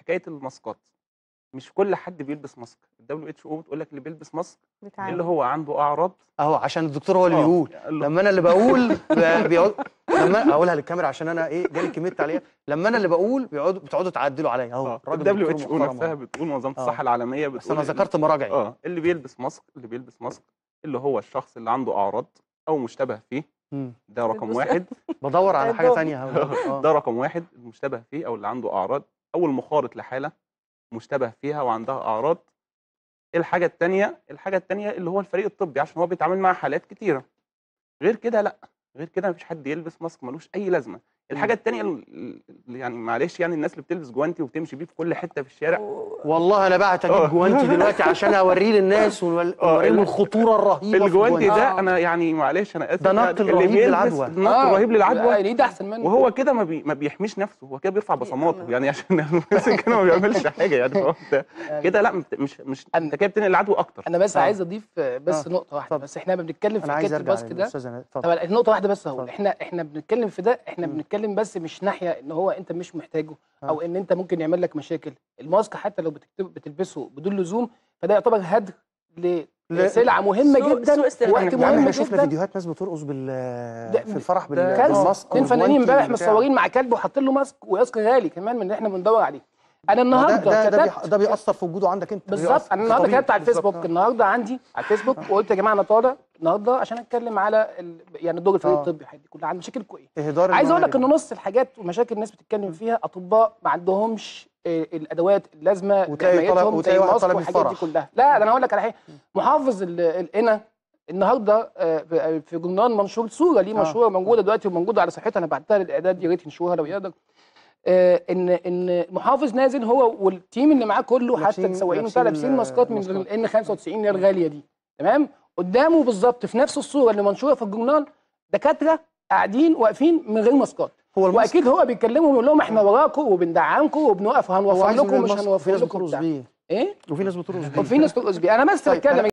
حكايه الماسكات مش كل حد بيلبس ماسك الدبليو اتش او بتقول لك اللي بيلبس ماسك بتعالج اللي هو عنده اعراض اهو عشان الدكتور هو اللي آه، بيقول اللي- لما انا اللي بقول ب- بيقعد لما اقولها للكاميرا عشان انا ايه جالي كميه تعليقات لما انا اللي بقول بيقعدوا بتقعدوا تعدلوا عليا اهو الراجل الدبليو دكتور اتش او محترم نفسها أهو. بتقول منظمه آه. الصحه العالميه بس بتقول انا إن- ذكرت مراجعي اه اللي بيلبس ماسك اللي بيلبس ماسك اللي هو الشخص اللي عنده اعراض او مشتبه فيه مم. ده رقم بيلبس- واحد بدور على حاجه طيب. ثانيه اهو ده رقم واحد المشتبه فيه او اللي عنده اعراض او المخالط لحاله مشتبه فيها وعندها اعراض الحاجه الثانيه الحاجه الثانيه اللي هو الفريق الطبي عشان هو بيتعامل مع حالات كتيره غير كده لا غير كده مفيش حد يلبس ماسك ملوش اي لازمه الحاجه الثانيه اللي يعني معلش يعني الناس اللي بتلبس جوانتي وبتمشي بيه في كل حته في الشارع والله انا بعت آه. اجيب جوانتي دلوقتي عشان اوريه للناس ونول- آه، ونوريهم ال- الخطوره الرهيبه في الجوانتي ده آه. انا يعني معلش انا اسف ده يعني نقل اللي رهيب بيلبس للعدوى. نقل رهيب للعدوى ليه ده احسن منه وهو كده ما, بي ما بيحميش نفسه هو كده بيرفع بصماته يعني عشان المسك كده ما بيعملش حاجه يعني فهو انت يعني كده لا مت- مش مش أنا- انت كده بتنقل العدوى اكتر انا بس آه. عايز اضيف آه، بس آه. نقطه واحده اتفضل. بس احنا بنتكلم في انا عايز حكايه ارجع الباسك ده للاستاذ اتفضل طب النقطه واحده بس هقول اتفضل. احنا احنا بنتكلم في ده احنا مم. بنتكلم بس مش ناحيه ان هو انت مش محتاجه آه. او ان انت ممكن يعمل لك مشاكل الماسك حتى لو بتكتب بتلبسه بدون لزوم فده يعتبر هدر ل- لسلعه مهمه سوء- جدا سوء استخدام. وقت يا عم مهم احنا شفنا جدا فيديوهات ناس بترقص بال ده- في الفرح بال- ده كارثه بالماسك اتنين فنانين والجوانتي امبارح والبتاع. مصورين مع كلب وحاطين له ماسك وماسك غالي كمان من اللي احنا بندور عليه انا ما ده النهارده ده ده, كتبت بيح- ده بيأثر في وجوده عندك انت بالظبط بيأثر. انا النهارده طبيعي. كتبت على بالظبط. الفيسبوك النهارده عندي على الفيسبوك وقلت يا جماعه انا طالع النهارده عشان اتكلم على ال... يعني دور الفريق آه. الطبي الحاجات دي كلها عن مشاكلكم ايه اهدار عايز اقول لك ان الموارد. نص الحاجات ومشاكل الناس بتتكلم فيها اطباء ما عندهمش آه، الادوات اللازمه وتلاقي طلب- جمعيتهم وتلاقي زي واحد الماسك طالب والحاجات دي الفرح. كلها لا ده انا هقول لك على حاجه محافظ ال- القنا النهارده آه، في- في جرنان منشور صوره ليه آه. مشهوره موجوده دلوقتي وموجوده على صفحتها انا بعتها للاعداد يا ريت ينشروها لو يقدر آه، ان ان المحافظ نازل هو والتيم اللي معاه كله حتى لابسين- السواقين لابسين وبتاع لابسين ال- ماسكات من الماسكات. الان 95 اللي هي الغاليه دي تمام قدامه بالظبط في نفس الصوره اللي منشوره في الجورنال دكاتره قاعدين واقفين من غير ماسكات هو الماسك واكيد هو بيكلمهم ويقول لهم احنا وراكم وبندعمكم وبنوقف هو وهنوفر عايز لكم يعمل ومش ماسك، وفي هنوفر ناس لكم بترقص بتاع. بيه ايه وفي ناس بترقص بيه وفي ناس ترقص بيه انا بس طيب، بتكلم